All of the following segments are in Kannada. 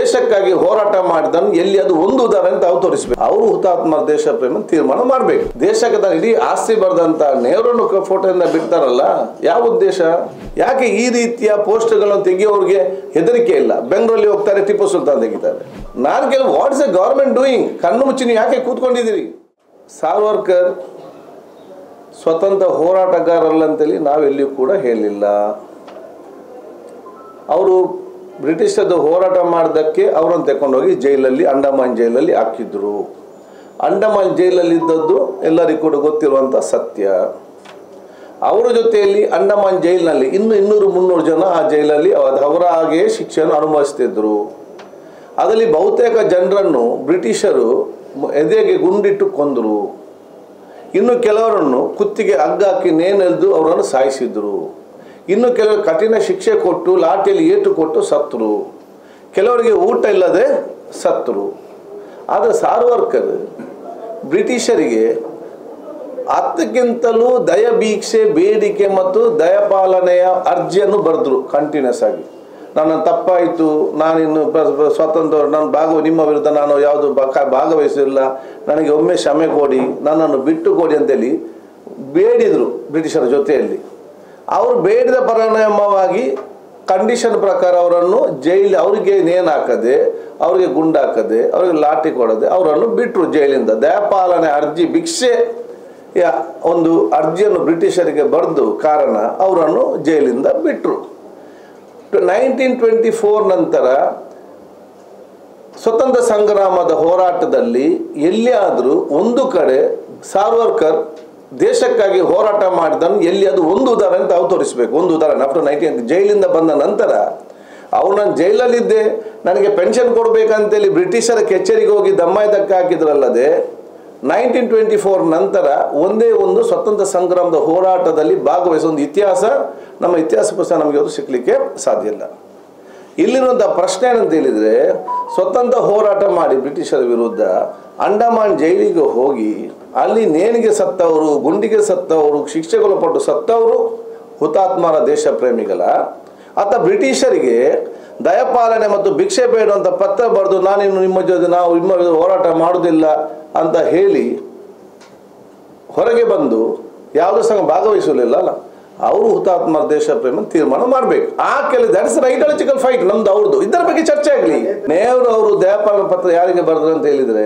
ದೇಶಕ್ಕಾಗಿ ಹೋರಾಟ ಮಾಡಿದನ್ನು ಎಲ್ಲಿ ಅದು ಒಂದು ಉದಾಹರಣೆ ಅಂತ ಅವ್ರು ತೋರಿಸ್ಬೇಕು ಅವರು ಹುತಾತ್ಮರ ದೇಶ ಪ್ರೇಮ ತೀರ್ಮಾನ ಮಾಡಬೇಕು ದೇಶಕ್ಕೆ ತಾನು ಇಡೀ ಆಸ್ತಿ ಬರೆದಂತ ನೆಹರೂನು ಫೋಟೋದಿಂದ ಬಿಡ್ತಾರಲ್ಲ ಯಾವ ಉದ್ದೇಶ ಯಾಕೆ ಈ ರೀತಿಯ ಪೋಸ್ಟ್ಗಳನ್ನು ತೆಗೆಯೋರಿಗೆ ಹೆದರಿಕೆ ಇಲ್ಲ ಬೆಂಗಳೂರಲ್ಲಿ ಹೋಗ್ತಾರೆ ಟಿಪ್ಪು ಸುಲ್ತಾನ್ ತೆಗಿತಾರೆ ನಾನು ಕೆಲವು ವಾಟ್ಸ್ ಎ ಗವರ್ಮೆಂಟ್ ಡೂಯಿಂಗ್ ಕಣ್ಣು ಮುಚ್ಚಿ ನೀವು ಯಾಕೆ ಕೂತ್ಕೊಂಡಿದ್ದೀರಿ ಸಾರ್ವರ್ಕರ್ ಸ್ವತಂತ್ರ ಹೋರಾಟಗಾರರಲ್ಲಂತೇಳಿ ನಾವೆಲ್ಲಿಯೂ ಕೂಡ ಹೇಳಿಲ್ಲ ಅವರು ಬ್ರಿಟಿಷರದ್ದು ಹೋರಾಟ ಮಾಡೋದಕ್ಕೆ ಅವರನ್ನು ತಗೊಂಡೋಗಿ ಜೈಲಲ್ಲಿ ಅಂಡಮಾನ್ ಜೈಲಲ್ಲಿ ಹಾಕಿದ್ರು ಅಂಡಮಾನ್ ಜೈಲಲ್ಲಿ ಇದ್ದದ್ದು ಎಲ್ಲರಿಗೂ ಕೂಡ ಗೊತ್ತಿರುವಂಥ ಸತ್ಯ ಅವರ ಜೊತೆಯಲ್ಲಿ ಅಂಡಮಾನ್ ಜೈಲಿನಲ್ಲಿ ಇನ್ನು ಇನ್ನೂರು ಮುನ್ನೂರು ಜನ ಆ ಜೈಲಲ್ಲಿ ಅದ್- ಅವರ ಹಾಗೆಯೇ ಶಿಕ್ಷೆಯನ್ನು ಅನುಭವಿಸ್ತಿದ್ರು ಅದರಲ್ಲಿ ಬಹುತೇಕ ಜನರನ್ನು ಬ್ರಿಟಿಷರು ಮ- ಎದೆಗೆ ಗುಂಡಿಟ್ಟು ಕೊಂದರು ಇನ್ನು ಕೆಲವರನ್ನು ಕುತ್ತಿಗೆ ಹಗ್ಗ ಹಾಕಿ ನೇನೆಲ್ದು ಅವರನ್ನು ಸಾಯಿಸಿದ್ರು ಇನ್ನು ಕೆಲವರು ಕಠಿಣ ಶಿಕ್ಷೆ ಕೊಟ್ಟು ಲಾಠಿಯಲ್ಲಿ ಏಟು ಕೊಟ್ಟು ಸತ್ತರು ಕೆಲವರಿಗೆ ಊಟ ಇಲ್ಲದೆ ಸತ್ತರು ಆದರೆ ಸಾರ್ವರ್ಕರ್ ಬ್ರಿಟಿಷರಿಗೆ ಹತ್ತಕ್ಕಿಂತಲೂ ದಯಭೀಕ್ಷೆ ಬೇಡಿಕೆ ಮತ್ತು ದಯಪಾಲನೆಯ ಅರ್ಜಿಯನ್ನು ಬರೆದ್ರು ಕಂಟಿನ್ಯೂಸ್ ಆಗಿ ನನ್ನ ತಪ್ಪಾಯಿತು ನಾನಿನ್ನು ಪ್ರ- ಪ್ರ- ಸ್ವತಂತ್ರ ನಾನು ಭಾಗವ ನಿಮ್ಮ ವಿರುದ್ಧ ನಾನು ಯಾವುದು ಭಾಗವಹಿಸಿಲ್ಲ ನನಗೆ ಒಮ್ಮೆ ಕ್ಷಮೆ ಕೊಡಿ ನನ್ನನ್ನು ಬಿಟ್ಟು ಕೊಡಿ ಅಂತೇಳಿ ಬೇಡಿದರು ಬ್ರಿಟಿಷರ ಜೊತೆಯಲ್ಲಿ ಅವರು ಬೇಡಿದ ಪರಿಣಾಮವಾಗಿ ಕಂಡೀಷನ್ ಪ್ರಕಾರ ಅವರನ್ನು ಜೈಲಿ ಅವರಿಗೆ ನೇಣು ಹಾಕದೆ ಅವರಿಗೆ ಗುಂಡು ಹಾಕದೆ ಅವರಿಗೆ ಲಾಠಿ ಕೊಡದೆ ಅವರನ್ನು ಬಿಟ್ಟರು ಜೈಲಿಂದ ದಯಪಾಲನೆ ಅರ್ಜಿ ಭಿಕ್ಷೆ ಯ ಒಂದು ಅರ್ಜಿಯನ್ನು ಬ್ರಿಟಿಷರಿಗೆ ಬರೆದು ಕಾರಣ ಅವರನ್ನು ಜೈಲಿಂದ ಬಿಟ್ಟರು ನೈನ್ಟೀನ್ ಟ್ವೆಂಟಿ ಫೋರ್ ನಂತರ ಸ್ವತಂತ್ರ ಸಂಗ್ರಾಮದ ಹೋರಾಟದಲ್ಲಿ ಎಲ್ಲಿಯಾದರೂ ಒಂದು ಕಡೆ ಸಾರ್ವರ್ಕರ್ ದೇಶಕ್ಕಾಗಿ ಹೋರಾಟ ಮಾಡಿದನ್ನು ಎಲ್ಲಿ ಅದು ಒಂದು ಉದಾಹರಣೆ ಅಂತ ಅವ್ರು ತೋರಿಸ್ಬೇಕು ಒಂದು ಉದಾಹರಣೆ ಆಫ್ಟರ್ ನೈನ್ಟೀನ್ ಜೈಲಿಂದ ಬಂದ ನಂತರ ಅವ್ರು ನಾನು ಜೈಲಲ್ಲಿದ್ದೆ ನನಗೆ ಪೆನ್ಷನ್ ಕೊಡಬೇಕಂತೇಳಿ ಬ್ರಿಟಿಷರ ಕಚೇರಿಗೆ ಹೋಗಿ ದಮ್ಮಾಯ್ದಕ್ಕೆ ಹಾಕಿದ್ರಲ್ಲದೆ ನೈನ್ಟೀನ್ ಟ್ವೆಂಟಿ ಫೋರ್ ನಂತರ ಒಂದೇ ಒಂದು ಸ್ವತಂತ್ರ ಸಂಗ್ರಾಮದ ಹೋರಾಟದಲ್ಲಿ ಭಾಗವಹಿಸೋ ಒಂದು ಇತಿಹಾಸ ನಮ್ಮ ಇತಿಹಾಸ ಪುಸ್ತಕ ನಮಗೆ ಅದು ಸಿಕ್ಕಲಿಕ್ಕೆ ಸಾಧ್ಯ ಇಲ್ಲ ಇಲ್ಲಿರುವಂಥ ಪ್ರಶ್ನೆ ಏನಂತ ಹೇಳಿದರೆ ಸ್ವತಂತ್ರ ಹೋರಾಟ ಮಾಡಿ ಬ್ರಿಟಿಷರ ವಿರುದ್ಧ ಅಂಡಮಾನ್ ಜೈಲಿಗೆ ಹೋಗಿ ಅಲ್ಲಿ ನೇಣಿಗೆ ಸತ್ತವರು ಗುಂಡಿಗೆ ಸತ್ತವರು ಶಿಕ್ಷೆಗೊಳಪಟ್ಟು ಸತ್ತವರು ಹುತಾತ್ಮರ ದೇಶ ಪ್ರೇಮಿಗಳ ಅಥವಾ ಬ್ರಿಟಿಷರಿಗೆ ದಯಪಾಲನೆ ಮತ್ತು ಭಿಕ್ಷೆ ಬೇಡುವಂಥ ಪತ್ರ ಬರೆದು ನಾನಿನ್ನು ನಿಮ್ಮ ಜೊತೆ ನಾವು ನಿಮ್ಮ ವಿರುದ್ಧ ಹೋರಾಟ ಮಾಡುವುದಿಲ್ಲ ಅಂತ ಹೇಳಿ ಹೊರಗೆ ಬಂದು ಯಾವುದೂ ಸಹ ಭಾಗವಹಿಸಲಿಲ್ಲ ಅಲ್ಲ ಅವರು ಹುತಾತ್ಮರ ದೇಶ ಪ್ರೇಮ ತೀರ್ಮಾನ ಮಾಡಬೇಕು ಆ ಕೆಲ ದಟ್ ಇಸ್ ಐಡಿಯಾಲಜಿಕಲ್ ಫೈಟ್ ನಮ್ದು ಅವ್ರದ್ದು ಇದರ ಬಗ್ಗೆ ಚರ್ಚೆ ಆಗಲಿ ನೆಹರು ಅವರು ದಯಪಾಲನ ಪತ್ರ ಯಾರಿಗೆ ಬರೆದ್ರು ಅಂತ ಹೇಳಿದರೆ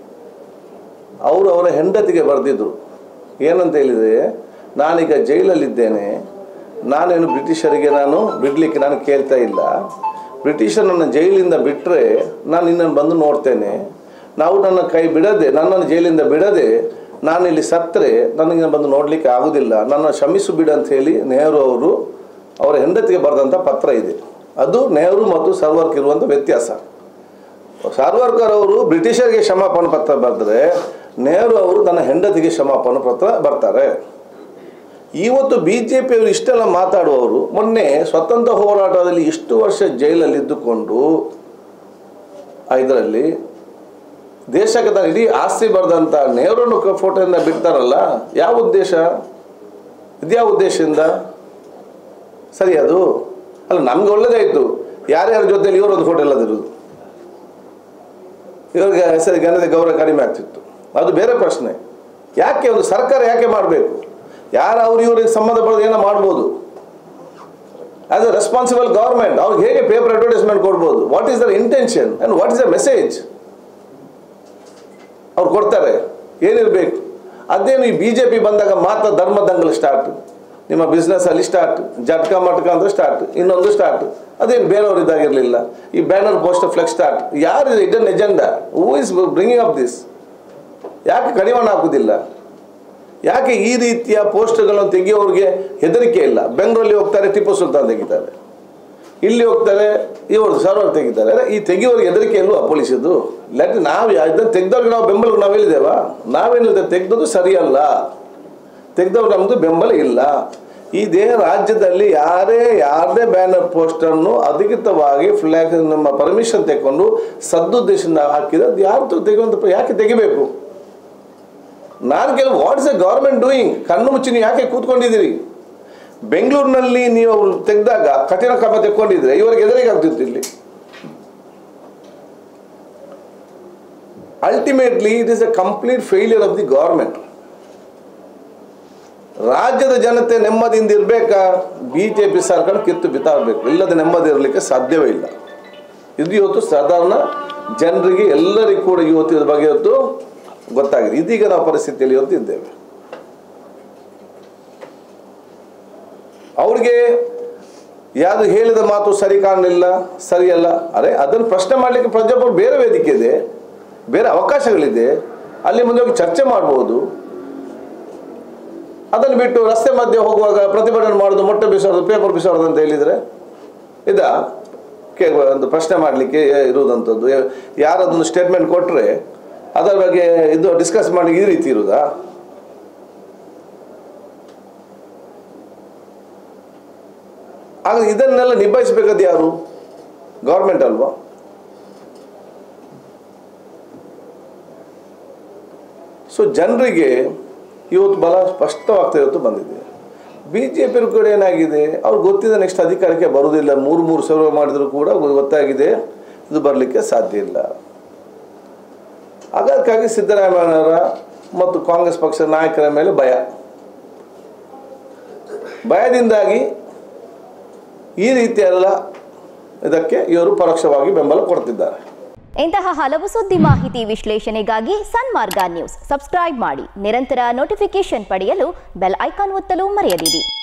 ಅವರು ಅವರ ಹೆಂಡತಿಗೆ ಬರೆದಿದ್ರು ಏನಂತ ಹೇಳಿದರೆ ನಾನೀಗ ಜೈಲಲ್ಲಿದ್ದೇನೆ ನಾನೇನು ಬ್ರಿಟಿಷರಿಗೆ ನಾನು ಬಿಡಲಿಕ್ಕೆ ನಾನು ಕೇಳ್ತಾ ಇಲ್ಲ ಬ್ರಿಟಿಷರ್ ನನ್ನ ಜೈಲಿಂದ ಬಿಟ್ಟರೆ ನಾನು ನಿನ್ನನ್ನು ಬಂದು ನೋಡ್ತೇನೆ ನಾವು ನನ್ನ ಕೈ ಬಿಡದೆ ನನ್ನನ್ನು ಜೈಲಿಂದ ಬಿಡದೆ ನಾನು ಇಲ್ಲಿ ಸತ್ತರೆ ನನಗೆ ಬಂದು ನೋಡಲಿಕ್ಕೆ ಆಗುವುದಿಲ್ಲ ನನ್ನ ಕ್ಷಮಿಸು ಬಿಡು ಅಂತ ಹೇಳಿ ನೆಹರು ಅವರು ಅವರ ಹೆಂಡತಿಗೆ ಬರೆದಂಥ ಪತ್ರ ಇದೆ ಅದು ನೆಹರು ಮತ್ತು ಸರ್ವರ್ಕ್ ಇರುವಂಥ ವ್ಯತ್ಯಾಸ ಸಾರ್ವರ್ಕರ್ ಅವರು ಬ್ರಿಟಿಷರಿಗೆ ಕ್ಷಮಾಪಣ ಪತ್ರ ಬರೆದ್ರೆ ನೆಹರು ಅವರು ತನ್ನ ಹೆಂಡತಿಗೆ ಕ್ಷಮಾಪಣ ಪತ್ರ ಬರ್ತಾರೆ ಇವತ್ತು ಬಿ ಜೆ ಪಿಯವರು ಇಷ್ಟೆಲ್ಲ ಮಾತಾಡುವವರು ಮೊನ್ನೆ ಸ್ವತಂತ್ರ ಹೋರಾಟದಲ್ಲಿ ಇಷ್ಟು ವರ್ಷ ಜೈಲಲ್ಲಿದ್ದುಕೊಂಡು ಇದರಲ್ಲಿ ದೇಶಕ್ಕೆ ತಾನು ಇಡೀ ಆಸ್ತಿ ಬರೆದಂಥ ನೆಹರೂನು ಫೋಟೋದಿಂದ ಬಿಡ್ತಾರಲ್ಲ ಯಾವ ಉದ್ದೇಶ ಇದ್ಯಾವ ಉದ್ದೇಶದಿಂದ ಸರಿ ಅದು ಅಲ್ಲ ನಮ್ಗೆ ಒಳ್ಳೇದಾಯಿತು ಯಾರ್ಯಾರ ಜೊತೆಲಿ ಇವರೊಂದು ಫೋಟೋ ಇಲ್ಲದಿರೋದು ಇವ್ರಿಗೆ ಹೆಸರು ಘನತೆ ಗೌರವ ಕಡಿಮೆ ಆಗ್ತಿತ್ತು ಅದು ಬೇರೆ ಪ್ರಶ್ನೆ ಯಾಕೆ ಒಂದು ಸರ್ಕಾರ ಯಾಕೆ ಮಾಡಬೇಕು ಯಾರು ಅವ್ರು ಇವ್ರಿಗೆ ಸಂಬಂಧಪಟ್ಟ ಏನೋ ಮಾಡ್ಬೋದು ಆಸ್ ಎ ರೆಸ್ಪಾನ್ಸಿಬಲ್ ಗೌರ್ಮೆಂಟ್ ಅವ್ರಿಗೆ ಹೇಗೆ ಪೇಪರ್ ಅಡ್ವರ್ಟೈಸ್ಮೆಂಟ್ ಕೊಡ್ಬೋದು what is their intention and what is the message ಅವ್ರು ಕೊಡ್ತಾರೆ ಏನಿರಬೇಕು ಅದೇನು ಈ ಬಿ ಜೆ ಪಿ ಬಂದಾಗ ಮಾತ್ರ ಧರ್ಮ ದಂಗಲ್ ಸ್ಟಾರ್ಟ್ ನಿಮ್ಮ ಬಿಸ್ನೆಸ್ ಅಲ್ಲಿ ಸ್ಟಾರ್ಟ್ ಜಟ್ಕ ಮಟ್ಕ ಅಂದ್ರೆ ಸ್ಟಾರ್ಟ್ ಇನ್ನೊಂದು ಸ್ಟಾರ್ಟ್ ಅದೇನು ಬೇರೆಯವ್ರು ಇದಾಗಿರಲಿಲ್ಲ ಈ ಬ್ಯಾನರ್ ಪೋಸ್ಟರ್ ಫ್ಲೆಕ್ಸ್ ಸ್ಟಾರ್ಟ್ ಯಾರು ಇದನ್ agenda who is bringing up this ಯಾಕೆ ಕಡಿವಾಣ ಹಾಕುವುದಿಲ್ಲ ಯಾಕೆ ಈ ರೀತಿಯ ಪೋಸ್ಟರ್ಗಳನ್ನು ತೆಗೆಯೋರಿಗೆ ಹೆದರಿಕೆ ಇಲ್ಲ ಬೆಂಗಳೂರಲ್ಲಿ ಹೋಗ್ತಾರೆ ಟಿಪ್ಪು ಸುಲ್ತಾನ್ ತೆಗಿತಾರೆ ಇಲ್ಲಿ ಹೋಗ್ತಾರೆ ಇವರು ಸರ್ವರ್ ತೆಗಿತಾರೆ ಅರೆ, ಈ ತೆಗಿಯೋರಿಗೆ ಹೆದರಿಕೆ ಇಲ್ವಾ ಪೊಲೀಸದ್ದು ಲೆಟ್ ನಾವು ಇದನ್ನು ತೆಗ್ದವ್ರಿಗೆ ನಾವು ಬೆಂಬಲ ನಾವು ಹೇಳಿದ್ದೇವಾ ನಾವೇನಿದೆ ತೆಗ್ದದ್ದು ಸರಿಯಲ್ಲ ತೆಗ್ದವ್ರು ನಮ್ಮದು ಬೆಂಬಲ ಇಲ್ಲ ಇದೇ ರಾಜ್ಯದಲ್ಲಿ ಯಾರೇ ಯಾರದೇ ಬ್ಯಾನರ್ ಪೋಸ್ಟನ್ನು ಅಧಿಕೃತವಾಗಿ ಫ್ಲ್ಯಾಗ್ ನಮ್ಮ ಪರ್ಮಿಷನ್ ತೆಕ್ಕೊಂಡು ಸದುದ್ದೇಶದಿಂದ ಹಾಕಿದ್ರೆ ಅದು ಯಾರು ತೆಗೆಯುವಂಥ ಯಾಕೆ ತೆಗಿಬೇಕು ನಾನು ಕೆಲವು ವಾಟ್ಸ್ ಎ ಗೌರ್ಮೆಂಟ್ ಡೂಯಿಂಗ್ ಕಣ್ಣು ಮುಚ್ಚಿ ನೀವು ಯಾಕೆ ಕೂತ್ಕೊಂಡಿದ್ದೀರಿ ಬೆಂಗಳೂರಿನಲ್ಲಿ ನೀವು ತೆಗೆದಾಗ ಕಠಿಣ ಕ್ರಮ ತೆಕ್ಕೊಂಡಿದ್ರೆ ಇವರಿಗೆ ಎದುರಿಗೆ ಆಗ್ತಿತ್ತು ಇಲ್ಲಿ ultimately it is a complete failure of the government ರಾಜ್ಯದ ಜನತೆ ನೆಮ್ಮದಿಯಿಂದ ಇರಬೇಕಾ ಬಿ ಜೆ ಪಿ ಸರ್ಕಾರ ಕಿತ್ತು ಬಿತ್ತಾಗಬೇಕು ಇಲ್ಲದೆ ನೆಮ್ಮದಿ ಇರಲಿಕ್ಕೆ ಸಾಧ್ಯವೇ ಇಲ್ಲ ಇದು ಇವತ್ತು ಸಾಧಾರಣ ಜನರಿಗೆ ಎಲ್ಲರಿಗೂ ಕೂಡ ಇವತ್ತು ಇದ್ರ ಬಗ್ಗೆ ಇವತ್ತು ಗೊತ್ತಾಗಿದೆ ಇದೀಗ ನಾವು ಪರಿಸ್ಥಿತಿಯಲ್ಲಿ ಇವತ್ತು ಇದ್ದೇವೆ ಅವ್ರಿಗೆ ಯಾವುದು ಹೇಳಿದ ಮಾತು ಸರಿ ಕಾಣಲಿಲ್ಲ ಸರಿಯಲ್ಲ ಅರೆ ಅದನ್ನು ಪ್ರಶ್ನೆ ಮಾಡಲಿಕ್ಕೆ ಪ್ರಜಾಪ್ರಭು ಬೇರೆ ವೇದಿಕೆ ಇದೆ ಬೇರೆ ಅವಕಾಶಗಳಿದೆ ಅಲ್ಲಿ ಮುಂದೆ ಹೋಗಿ ಚರ್ಚೆ ಮಾಡ್ಬೋದು ಅದನ್ನು ಬಿಟ್ಟು ರಸ್ತೆ ಮಧ್ಯೆ ಹೋಗುವಾಗ ಪ್ರತಿಭಟನೆ ಮಾಡೋದು ಮೊಟ್ಟೆ ಬಿಸಾಡೋದು ಪೇಪರ್ ಬಿಸಾಡೋದು ಅಂತ ಹೇಳಿದರೆ ಇದಾ ಕೇ ಒಂದು ಪ್ರಶ್ನೆ ಮಾಡಲಿಕ್ಕೆ ಇರುವುದಂಥದ್ದು ಯಾರದೊಂದು ಸ್ಟೇಟ್ಮೆಂಟ್ ಕೊಟ್ಟರೆ ಅದರ ಬಗ್ಗೆ ಇದು ಡಿಸ್ಕಸ್ ಮಾಡಿ ಈ ರೀತಿ ಇರುವುದಾ ಆಗ ಇದನ್ನೆಲ್ಲ ನಿಭಾಯಿಸಬೇಕಾದ ಯಾರು ಗೌರ್ಮೆಂಟ್ ಅಲ್ವಾ ಸೊ ಜನರಿಗೆ ಇವತ್ತು ಬಲ ಸ್ಪಷ್ಟವಾಗ್ತಾ ಇವತ್ತು ಬಂದಿದೆ ಬಿ ಜೆ ಪಿ ಕೂಡ ಏನಾಗಿದೆ ಅವ್ರಿಗೆ ಗೊತ್ತಿದೆ ನೆಕ್ಸ್ಟ್ ಅಧಿಕಾರಕ್ಕೆ ಬರುವುದಿಲ್ಲ ಮೂರು ಮೂರು ಸರ್ವೆ ಮಾಡಿದರೂ ಕೂಡ ಗೊತ್ತಾಗಿದೆ ಇದು ಬರಲಿಕ್ಕೆ ಸಾಧ್ಯ ಇಲ್ಲ ಅದಕ್ಕಾಗಿ ಸಿದ್ದರಾಮಯ್ಯನವರ ಮತ್ತು ಕಾಂಗ್ರೆಸ್ ಪಕ್ಷದ ನಾಯಕರ ಮೇಲೆ ಭಯ ಭಯದಿಂದಾಗಿ ಈ ರೀತಿಯೆಲ್ಲ ಇದಕ್ಕೆ ಇವರು ಪರೋಕ್ಷವಾಗಿ ಬೆಂಬಲ ಕೊಡ್ತಿದ್ದಾರೆ ಇಂತಹ ಹಲವು ಸುದ್ದಿ ಮಾಹಿತಿ ವಿಶ್ಲೇಷಣೆಗಾಗಿ ಸನ್ಮಾರ್ಗ ನ್ಯೂಸ್ ಸಬ್ಸ್ಕ್ರೈಬ್ ಮಾಡಿ ನಿರಂತರ ನೋಟಿಫಿಕೇಶನ್ ಪಡೆಯಲು ಬೆಲ್ ಐಕಾನ್ ಒತ್ತಲು ಮರೆಯದಿರಿ